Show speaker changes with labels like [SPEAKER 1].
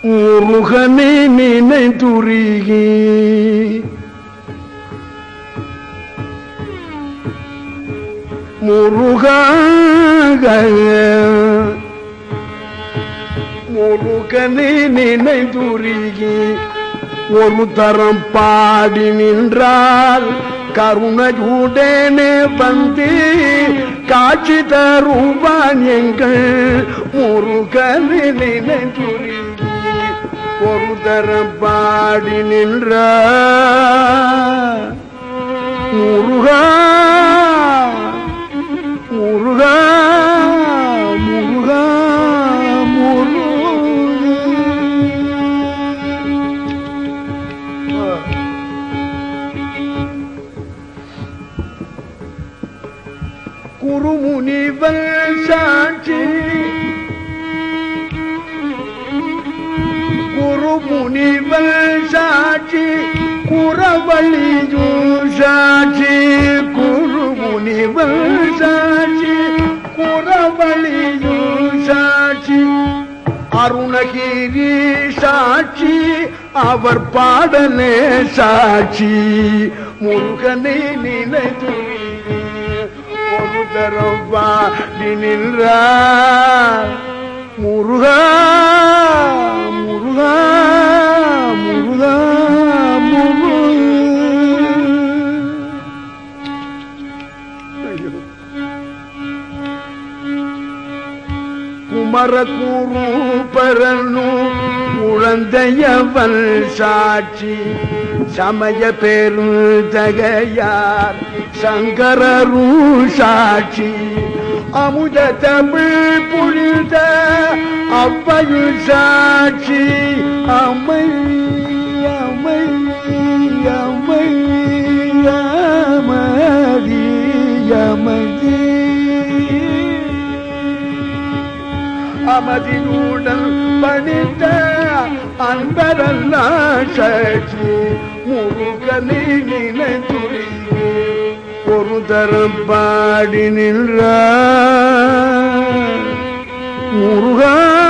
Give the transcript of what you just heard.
[SPEAKER 1] முருகனை நினைத்துருகி முருக முருகனை நினைதுருகி ஒரு தரம் பாடி நின்றால் கருணையுடனே வந்து காட்சி தருவான் எங்கள் முருகனை நினைதுருகி ஒரு தரம் பாடி நின்றால் முருகா முருகா முருகா முருகா குருமுனிவன் சாட்சி குருமுனிவன் சாட்சி குறவழியும் சாட்சி குருமுனிவன் சாட்சி குறவழியும் சாட்சி அருணகிரி சாட்சி அவர் பாடலே சாட்சி முருகனை நினைத்து ஒரு தரம் பாடி நின்றார் முருகா முருகா முருகா முருகா குமரகுரு பரனு குழந்தையவன் சாட்சி சமய பெருந்தகையார் சங்கரரும் சாட்சி அமுத தமிழ் புரிந்த அவ்வையும் சாட்சி அம்மை அம்மை அம்மை அமதி அமதி அமதியுடன் பணித்த அன்பரல்ல சாட்சி முருகனை நினைத்துருகி ஒரு தரம் பாடி நின்றார் முருகா